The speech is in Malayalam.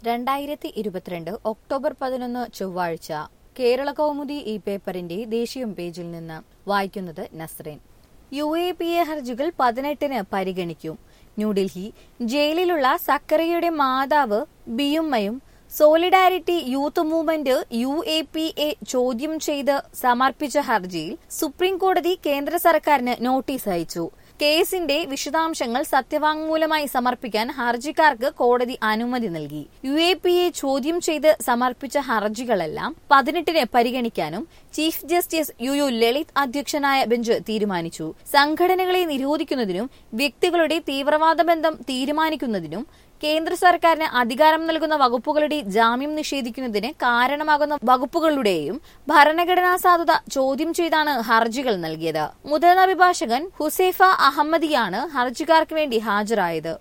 രണ്ടായിരത്തി ഇരുപത്തിരണ്ട് ഒക്ടോബർ പതിനൊന്ന് ചൊവ്വാഴ്ച കേരള കൗമുദി ഈ പേപ്പറിന്റെ ദേശീയ പേജിൽ നിന്ന് വായിക്കുന്നത് Nasreen U A P A ഹർജികൾ പതിനെട്ടിന് പരിഗണിക്കും ന്യൂഡൽഹി ജയിലിലുള്ള സക്കറിയയുടെ മാതാവ് ബിയുമ്മയും solidarity youth movement U A P A ചോദ്യം ചെയ്ത് സമർപ്പിച്ച ഹർജിയിൽ സുപ്രീം കോടതി കേന്ദ്ര സർക്കാരിന് നോട്ടീസ് അയച്ചു കേസിന്റെ വിശദാംശങ്ങൾ സത്യവാങ്മൂലമായി സമർപ്പിക്കാൻ ഹർജിക്കാർക്ക് കോടതി അനുമതി നൽകി യു എ പി എ ചോദ്യം ചെയ്ത് സമർപ്പിച്ച ഹർജികളെല്ലാം പതിനെട്ടിന് പരിഗണിക്കാനും chief justice U U Lalit അധ്യക്ഷനായ ബെഞ്ച് തീരുമാനിച്ചു സംഘടനകളെ നിരോധിക്കുന്നതിനും വ്യക്തികളുടെ തീവ്രവാദ ബന്ധം തീരുമാനിക്കുന്നതിനും കേന്ദ്ര സർക്കാരിന് അധികാരം നൽകുന്ന വകുപ്പുകളുടെ ജാമ്യം നിഷേധിക്കുന്നതിന് കാരണമാകുന്ന വകുപ്പുകളുടെയും ഭരണഘടനാ സാധുത ചോദ്യം ചെയ്താണ് ഹർജികൾ നൽകിയത് മുതിർന്ന അഭിഭാഷകൻ ഹുസൈഫ അഹമ്മദിയാണ് ഹർജിക്കാർക്ക് വേണ്ടി ഹാജരായത്